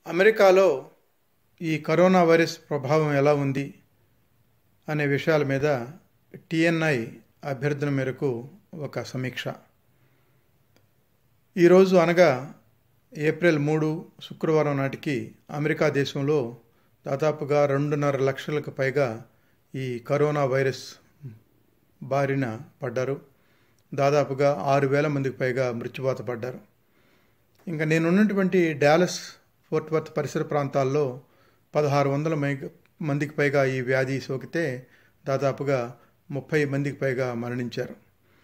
అమెరికాలో ఈ corona virus ప్రభావం ఎలా ఉంది అనే విషయాల మీద టిఎన్ఐ అభ్యర్థన మేరకు ఒక సమీక్ష ఈరోజు అనగా ఏప్రిల్ మూడు శుక్రవారం నాటికి అమెరికా దేశంలో దాదాపుగా రెండున్నర లక్షలకు పైగా ఈ కరోనా వైరస్ బారిన పడ్డారు దాదాపుగా ఆరు వేల మందికి పైగా మృత్యువాత పడ్డారు ఇంకా నేనున్నటువంటి డాలస్ ఫోర్ట్ వర్త్ పరిసర ప్రాంతాల్లో పదహారు వందల మందికి పైగా ఈ వ్యాధి సోకితే దాదాపుగా ముప్పై మందికి పైగా మరణించారు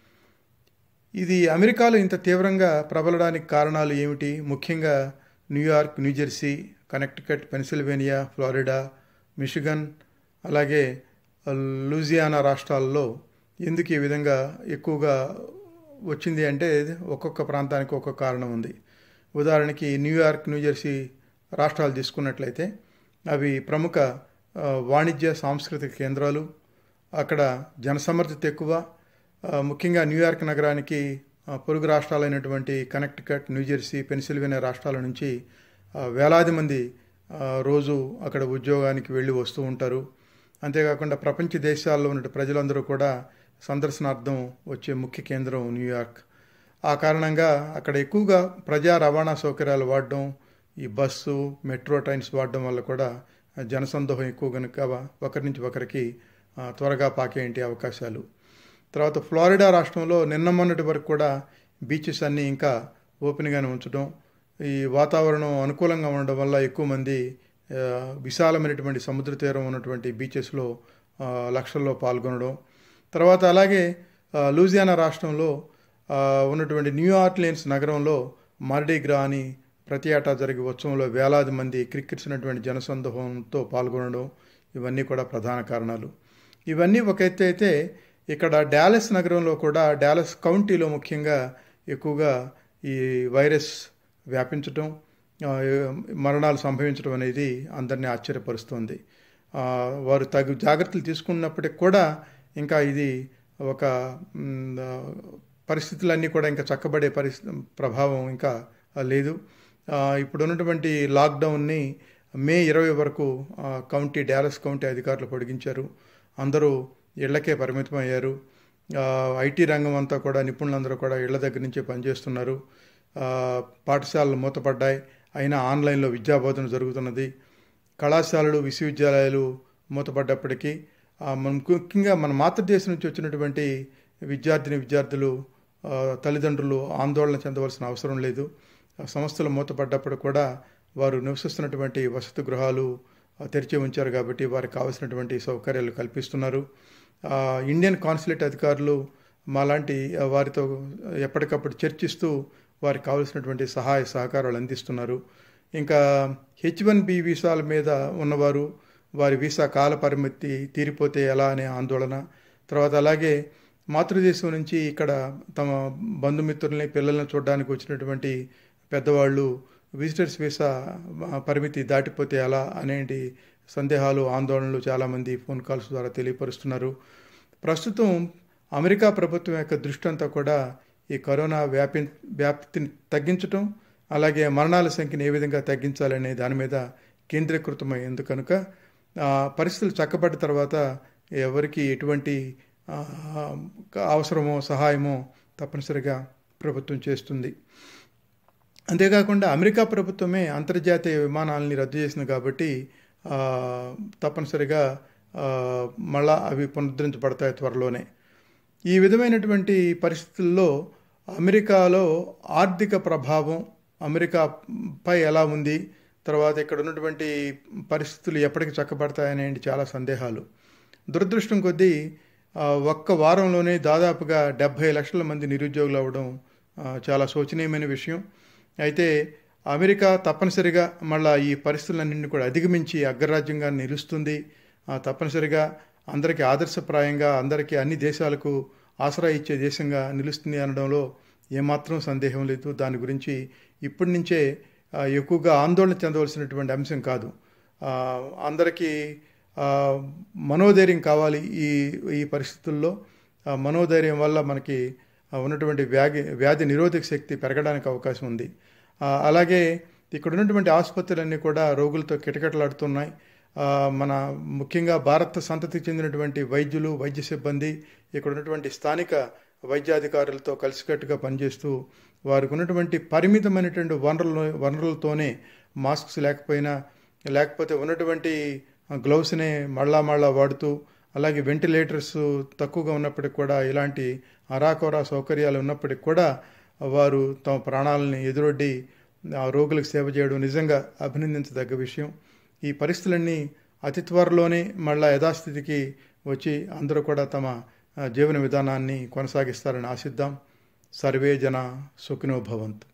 ఇది అమెరికాలో ఇంత తీవ్రంగా ప్రబలడానికి కారణాలు ఏమిటి ముఖ్యంగా New York New Jersey Connecticut Pennsylvania Florida Michigan అలాగే లూజియానా రాష్ట్రాల్లో ఎందుకు ఈ విధంగా ఎక్కువగా వచ్చింది అంటే ఒక్కొక్క ప్రాంతానికి ఒక్కొక్క కారణం ఉంది ఉదాహరణకి న్యూయార్క్ న్యూజెర్సీ రాష్ట్రాలు తీసుకున్నట్లయితే అవి ప్రముఖ వాణిజ్య సాంస్కృతిక కేంద్రాలు అక్కడ జనసమర్థత ఎక్కువ ముఖ్యంగా న్యూయార్క్ నగరానికి పొరుగు రాష్ట్రాలైనటువంటి కనెక్టికట్ న్యూజెర్సీ పెన్సిల్వేనియా రాష్ట్రాల నుంచి వేలాది మంది రోజు అక్కడ ఉద్యోగానికి వెళ్ళి వస్తూ ఉంటారు అంతేకాకుండా ప్రపంచ దేశాల్లో ఉన్న ప్రజలందరూ కూడా సందర్శనార్థం వచ్చే ముఖ్య కేంద్రం న్యూయార్క్ ఆ కారణంగా అక్కడ ఎక్కువగా ప్రజా రవాణా సౌకర్యాలు వాడడం ఈ బస్సు మెట్రో ట్రైన్స్ వాడడం వల్ల కూడా జనసందోహం ఎక్కువ కనుక ఒకరి నుంచి ఒకరికి త్వరగా పాకేంటి అవకాశాలు తర్వాత ఫ్లోరిడా రాష్ట్రంలో నిన్న మొన్నటి వరకు కూడా బీచెస్ అన్నీ ఇంకా ఓపెన్గానే ఉంచడం ఈ వాతావరణం అనుకూలంగా ఉండడం వల్ల ఎక్కువ మంది విశాలమైనటువంటి సముద్ర తీరం ఉన్నటువంటి బీచెస్లో లక్షల్లో పాల్గొనడం తర్వాత అలాగే లూజియానా రాష్ట్రంలో ఉన్నటువంటి న్యూ ఆర్లియన్స్ నగరంలో మార్డీగ్రా అని ప్రతి ఏటా జరిగే ఉత్సవంలో వేలాది మంది క్రికెట్సినటువంటి జనసందోహంతో పాల్గొనడం ఇవన్నీ కూడా ప్రధాన కారణాలు ఇవన్నీ ఒక ఎత్తు అయితే ఇక్కడ డాలస్ నగరంలో కూడా డాలస్ కౌంటీలో ముఖ్యంగా ఎక్కువగా ఈ వైరస్ వ్యాపించటం మరణాలు సంభవించడం అనేది అందరినీ ఆశ్చర్యపరుస్తుంది వారు తగు జాగ్రత్తలు తీసుకున్నప్పటికి కూడా ఇంకా ఇది ఒక పరిస్థితులన్నీ కూడా ఇంకా చక్కబడే పరిస్థితి ప్రభావం ఇంకా లేదు ఇప్పుడు ఉన్నటువంటి లాక్డౌన్ని మే ఇరవై వరకు కౌంటీ డాలస్ కౌంటీ అధికారులు పొడిగించారు అందరూ ఇళ్లకే పరిమితం అయ్యారు ఐటీ రంగం అంతా కూడా నిపుణులందరూ కూడా ఇళ్ల దగ్గర నుంచే పనిచేస్తున్నారు పాఠశాలలు మూతపడ్డాయి అయినా ఆన్లైన్లో విద్యాబోధన జరుగుతున్నది కళాశాలలు విశ్వవిద్యాలయాలు మూతపడ్డప్పటికీ ముఖ్యంగా మన మాతృదేశం నుంచి వచ్చినటువంటి విద్యార్థిని విద్యార్థులు తల్లిదండ్రులు ఆందోళన చెందవలసిన అవసరం లేదు సంస్థలు మూతపడ్డప్పుడు కూడా వారు నివసిస్తున్నటువంటి వసతి గృహాలు తెరిచి ఉంచారు కాబట్టి వారికి కావాల్సినటువంటి సౌకర్యాలు కల్పిస్తున్నారు ఇండియన్ కాన్సులేట్ అధికారులు మాలాంటి వారితో ఎప్పటికప్పుడు చర్చిస్తూ వారికి కావాల్సినటువంటి సహాయ సహకారాలు అందిస్తున్నారు ఇంకా హెచ్ వన్ బి వీసాల మీద ఉన్నవారు వారి వీసా కాల పరిమితి తీరిపోతే ఎలా అనే ఆందోళన తర్వాత అలాగే మాతృదేశం నుంచి ఇక్కడ తమ బంధుమిత్రుల్ని పిల్లల్ని చూడడానికి వచ్చినటువంటి పెద్దవాళ్ళు విజిటర్స్ వీసా పరిమితి దాటిపోతే ఎలా అనేటి సందేహాలు ఆందోళనలు చాలామంది ఫోన్ కాల్స్ ద్వారా తెలియపరుస్తున్నారు ప్రస్తుతం అమెరికా ప్రభుత్వం యొక్క దృష్టి అంతా కూడా ఈ కరోనా వ్యాపి వ్యాప్తిని తగ్గించడం అలాగే మరణాల సంఖ్యను ఏ విధంగా తగ్గించాలనే దాని మీద కేంద్రీకృతమైంది కనుక పరిస్థితులు చక్కబడ్డ తర్వాత ఎవరికి ఎటువంటి అవసరమో సహాయమో తప్పనిసరిగా ప్రభుత్వం చేస్తుంది అంతేకాకుండా అమెరికా ప్రభుత్వమే అంతర్జాతీయ విమానాలని రద్దు చేసింది కాబట్టి తప్పనిసరిగా మళ్ళా అవి పునరుద్ధరించబడతాయి త్వరలోనే ఈ విధమైనటువంటి పరిస్థితుల్లో అమెరికాలో ఆర్థిక ప్రభావం అమెరికాపై ఎలా ఉంది తర్వాత ఇక్కడ ఉన్నటువంటి పరిస్థితులు ఎప్పటికి చక్కబడతాయనే చాలా సందేహాలు దురదృష్టం కొద్దీ ఒక్క వారంలోనే దాదాపుగా డెబ్భై లక్షల మంది నిరుద్యోగులు అవ్వడం చాలా శోచనీయమైన విషయం అయితే అమెరికా తప్పనిసరిగా మళ్ళా ఈ పరిస్థితులన్నింటినీ కూడా అధిగమించి అగ్రరాజ్యంగా నిలుస్తుంది తప్పనిసరిగా అందరికీ ఆదర్శప్రాయంగా అందరికీ అన్ని దేశాలకు ఆసరా ఇచ్చే దేశంగా నిలుస్తుంది అనడంలో ఏమాత్రం సందేహం లేదు దాని గురించి ఇప్పటి నుంచే ఎక్కువగా ఆందోళన చెందవలసినటువంటి అంశం కాదు అందరికీ మనోధైర్యం కావాలి ఈ ఈ పరిస్థితుల్లో మనోధైర్యం వల్ల మనకి ఉన్నటువంటి వ్యాధి వ్యాధి నిరోధక శక్తి పెరగడానికి అవకాశం ఉంది అలాగే ఇక్కడ ఉన్నటువంటి ఆసుపత్రులన్నీ కూడా రోగులతో కిటకిటలాడుతున్నాయి ఆ, మన ముఖ్యంగా భారత సంతతికి చెందినటువంటి వైద్యులు వైద్య సిబ్బంది ఇక్కడ ఉన్నటువంటి స్థానిక వైద్యాధికారులతో కలిసికట్టుగా పనిచేస్తూ వారికి ఉన్నటువంటి పరిమితమైనటువంటి వనరులు వనరులతోనే మాస్క్స్ లేకపోయినా లేకపోతే ఉన్నటువంటి గ్లౌస్నే మళ్ళా మళ్ళా వాడుతూ అలాగే వెంటిలేటర్స్ తక్కువగా ఉన్నప్పటికి కూడా ఇలాంటి అరాకొరా సౌకర్యాలు ఉన్నప్పటికి కూడా వారు తమ ప్రాణాలని ఎదురొడ్డి ఆ రోగులకు సేవ చేయడం నిజంగా అభినందించదగ్గ విషయం ఈ పరిస్థితులన్నీ అతి త్వరలోనే మళ్ళా యథాస్థితికి వచ్చి అందరూ కూడా తమ ఆ, జీవన విధానాన్ని కొనసాగిస్తారని ఆశిద్దాం సర్వే జన సుఖినో భవంతు